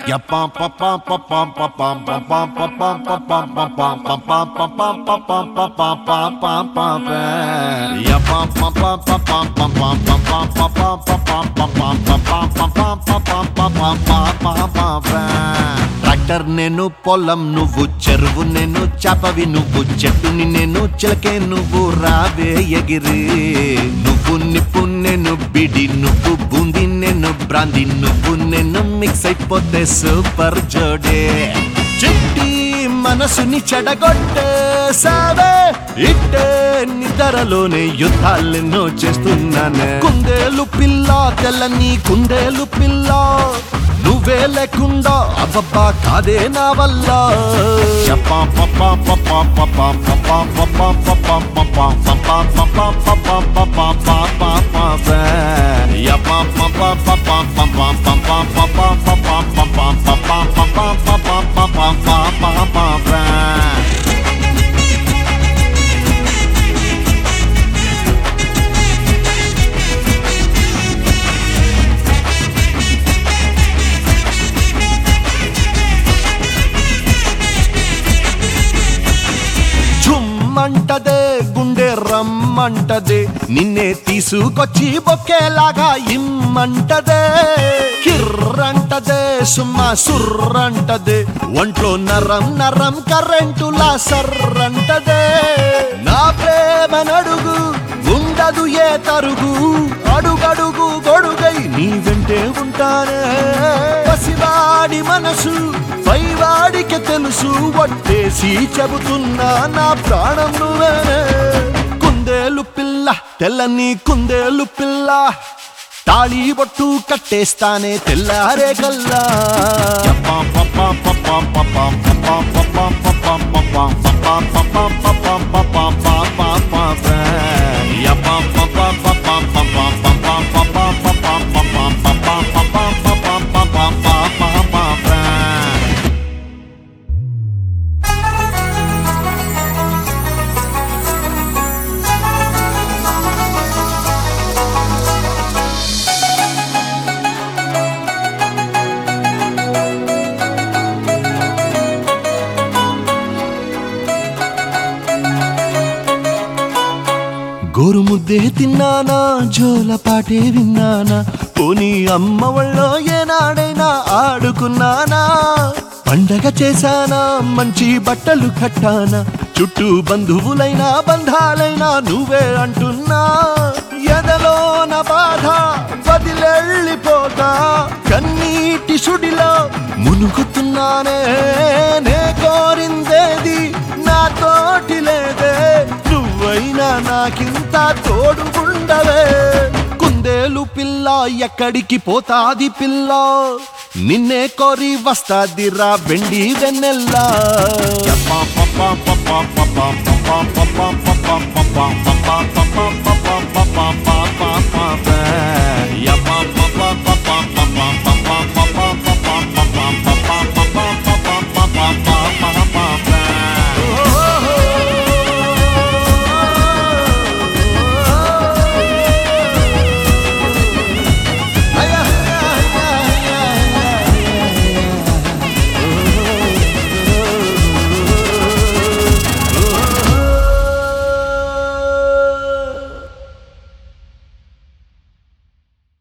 tractor నేను పొలం నువ్వు చెరువు నేను చాపవి నువ్వు చెట్టుని నేను చిలకే నువ్వు రావే ఎగిరి నువ్వు నిప్పు నేను బిడి నువ్వు బూంది నేను బ్రాంది నువ్వు నేను మిక్స్ అయిపోతే సూపర్ జోడే చిట్టి మనసుని చెడగొట్టే సావే ఇట్టే నిద్రలోనే యుద్ధాలెన్నో చేస్తున్నానే కుందేలు పిల్ల తెల్లని కుందేలు పిల్ల నువ్వే లేకుండా అబ్బబ్బా కాదే నా వల్ల ఝుమ్మంటదే గుండె రమ్మంటదే నిన్నే తీసుకొచ్చి బొక్కేలాగా ఇమ్మంటదే కిర్రంటదే సుమ్మా సుర్రంటదే ఒంట్లో నరం నరం కరెంటులా సర్రంటదే నా ప్రేమ నడుగు ఉండదు ఏ తరుగు అడుగడుగు గొడుగై నీ వెంటే ఉంటానే పసివాడి మనసు పైవాడికి తెలుసు వట్టేసి చెబుతున్నా నా ప్రాణం నువ్వేనే కుందేలు పిల్ల తెల్లని కుందేలు పిల్ల తాళి బొట్టు కట్టేస్తానే తెల్లారే కల్లా గోరు ముద్దే తిన్నానా జోల పాటే విన్నానా పోనీ అమ్మ వాళ్ళో ఏనాడైనా ఆడుకున్నానా పండగ చేశానా మంచి బట్టలు కట్టానా చుట్టూ బంధువులైనా బంధాలైనా నువ్వే అంటున్నా ఎదలో నా బాధ వదిలెళ్ళిపోతా కన్నీటి సుడిలో మునుగుతున్నానే నే కోరిందేది నా తోటి లేదే నువ్వైనా నాకింత తోడుగుండవే కుందేలు పిల్ల ఎక్కడికి పోతాది పిల్ల నిన్నే కోరి వస్తాదిరా వెండి వెన్నెల్లా Yapa